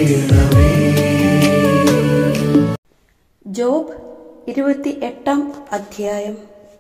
ചെയ്യണമേ ജോബ് ഇരുപത്തി എട്ടാം അധ്യായം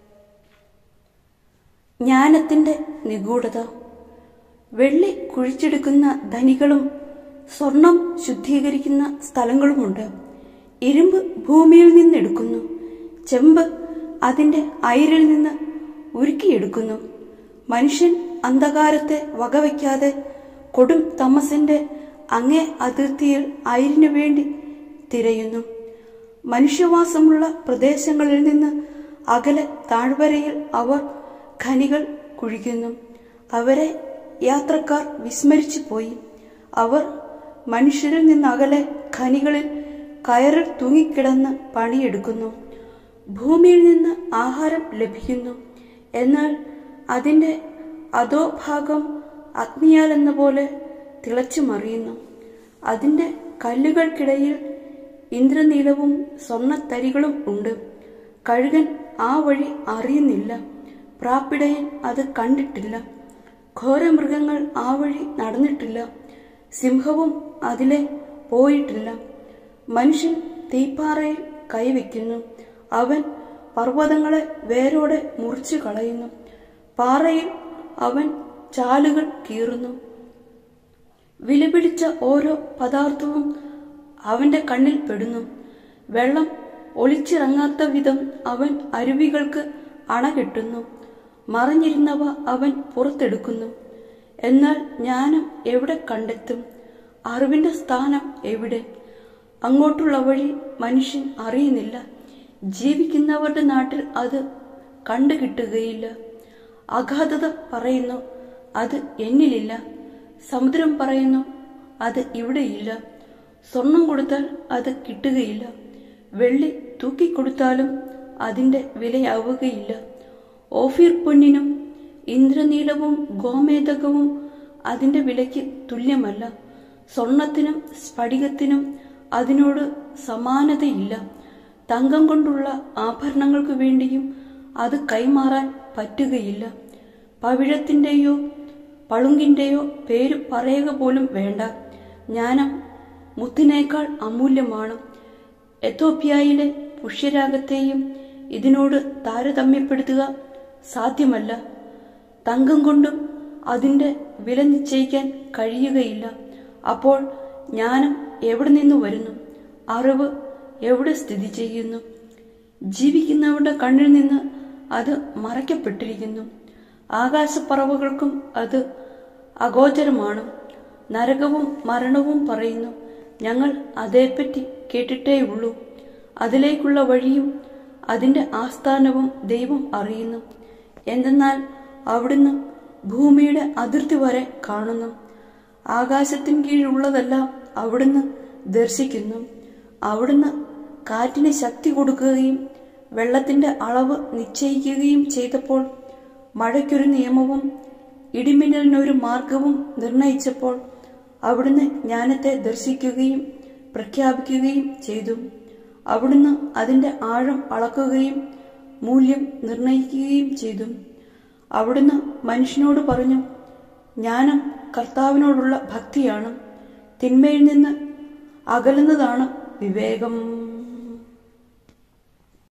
ജ്ഞാനത്തിന്റെ നിഗൂഢത വെള്ളി കുഴിച്ചെടുക്കുന്ന ധനികളും സ്വർണം ശുദ്ധീകരിക്കുന്ന സ്ഥലങ്ങളുമുണ്ട് ഇരുമ്പ് ഭൂമിയിൽ നിന്നെടുക്കുന്നു ചെമ്പ് അതിന്റെ അയിരിൽ നിന്ന് ഉരുക്കിയെടുക്കുന്നു മനുഷ്യൻ അന്ധകാരത്തെ വകവയ്ക്കാതെ കൊടും തമസിന്റെ അങ്ങേ അതിർത്തിയിൽ അയിരിനു വേണ്ടി തിരയുന്നു മനുഷ്യവാസമുള്ള പ്രദേശങ്ങളിൽ നിന്ന് അകലെ താഴ്വരയിൽ അവർ ഖനികൾ കുഴിക്കുന്നു അവരെ യാത്രക്കാർ വിസ്മരിച്ചു പോയി അവർ മനുഷ്യരിൽ നിന്ന് അകലെ ഖനികളിൽ കയറിൽ തൂങ്ങിക്കിടന്ന് പണിയെടുക്കുന്നു ഭൂമിയിൽ നിന്ന് ആഹാരം ലഭിക്കുന്നു എന്നാൽ അതിന്റെ അധോഭാഗം അഗ്നിയാൽ എന്ന പോലെ തിളച്ചു മറിയുന്നു അതിന്റെ കല്ലുകൾക്കിടയിൽ ഇന്ദ്രനീലവും സ്വർണത്തരികളും ഉണ്ട് കഴുകൻ ആ വഴി അറിയുന്നില്ല പ്രാപ്പിടയൻ അത് കണ്ടിട്ടില്ല ഘോരമൃഗങ്ങൾ ആ വഴി നടന്നിട്ടില്ല സിംഹവും അതിലെ പോയിട്ടില്ല മനുഷ്യൻ തീപ്പാറയിൽ കൈവയ്ക്കുന്നു അവൻ പർവ്വതങ്ങളെ വേരോടെ മുറിച്ചു കളയുന്നു പാറയിൽ അവൻ ചാലുകൾ കീറുന്നു വിലപിടിച്ച ഓരോ പദാർത്ഥവും അവന്റെ കണ്ണിൽ പെടുന്നു വെള്ളം ഒളിച്ചിറങ്ങാത്ത വിധം അവൻ അരുവികൾക്ക് അണകെട്ടുന്നു മറഞ്ഞിരുന്നവ അവൻ പുറത്തെടുക്കുന്നു എന്നാൽ ജ്ഞാനം എവിടെ കണ്ടെത്തും അറിവിന്റെ സ്ഥാനം എവിടെ അങ്ങോട്ടുള്ള വഴി മനുഷ്യൻ അറിയുന്നില്ല ജീവിക്കുന്നവരുടെ നാട്ടിൽ അത് കണ്ടുകിട്ടുകയില്ല അഗാധത പറയുന്നു അത് എന്നിലില്ല സമുദ്രം പറയുന്നു അത് ഇവിടെയില്ല സ്വർണം കൊടുത്താൽ അത് കിട്ടുകയില്ല വെള്ളി തൂക്കിക്കൊടുത്താലും അതിന്റെ വിലയാവുകയില്ല ഓഫീർ പൊന്നിനും ഇന്ദ്രനീലവും ഗോമേതകവും അതിന്റെ വിലയ്ക്ക് തുല്യമല്ല സ്വർണത്തിനും സ്ഫടികത്തിനും അതിനോട് സമാനതയില്ല തങ്കം കൊണ്ടുള്ള ആഭരണങ്ങൾക്ക് വേണ്ടിയും അത് കൈമാറാൻ പറ്റുകയില്ല പവിഴത്തിന്റെയോ പളുങ്കിന്റെയോ പേര് പറയുക പോലും വേണ്ട ജ്ഞാനം മുത്തിനേക്കാൾ അമൂല്യമാണ് എത്തോപ്യയിലെ പുഷ്യരാഗത്തെയും ഇതിനോട് താരതമ്യപ്പെടുത്തുക സാധ്യമല്ല തങ്കം കൊണ്ടും അതിന്റെ വില നിശ്ചയിക്കാൻ കഴിയുകയില്ല അപ്പോൾ ജ്ഞാനം എവിടെ നിന്ന് വരുന്നു അറിവ് എവിടെ സ്ഥിതി ചെയ്യുന്നു ജീവിക്കുന്നവരുടെ കണ്ണിൽ നിന്ന് അത് മറയ്ക്കപ്പെട്ടിരിക്കുന്നു ആകാശപ്പറവുകൾക്കും അത് അഗോചരമാണ് നരകവും മരണവും പറയുന്നു ഞങ്ങൾ അതേപ്പറ്റി കേട്ടിട്ടേയുള്ളൂ അതിലേക്കുള്ള വഴിയും അതിന്റെ ആസ്ഥാനവും ദൈവം അറിയുന്നു എന്തെന്നാൽ അവിടുന്ന് ഭൂമിയുടെ അതിർത്തി വരെ കാണുന്നു ആകാശത്തിൻ കീഴിലുള്ളതെല്ലാം അവിടുന്ന് ദർശിക്കുന്നു അവിടുന്ന് കാറ്റിന് ശക്തി കൊടുക്കുകയും വെള്ളത്തിന്റെ അളവ് നിശ്ചയിക്കുകയും ചെയ്തപ്പോൾ മഴയ്ക്കൊരു നിയമവും ഇടിമിന്നലിനൊരു മാർഗവും നിർണയിച്ചപ്പോൾ അവിടുന്ന് ജ്ഞാനത്തെ ദർശിക്കുകയും പ്രഖ്യാപിക്കുകയും ചെയ്തു അവിടുന്ന് അതിന്റെ ആഴം അളക്കുകയും മൂല്യം നിർണയിക്കുകയും ചെയ്തു അവിടുന്ന് മനുഷ്യനോട് പറഞ്ഞു ജ്ഞാനം കർത്താവിനോടുള്ള ഭക്തിയാണ് തിന്മയിൽ നിന്ന് അകലുന്നതാണ് വിവേകം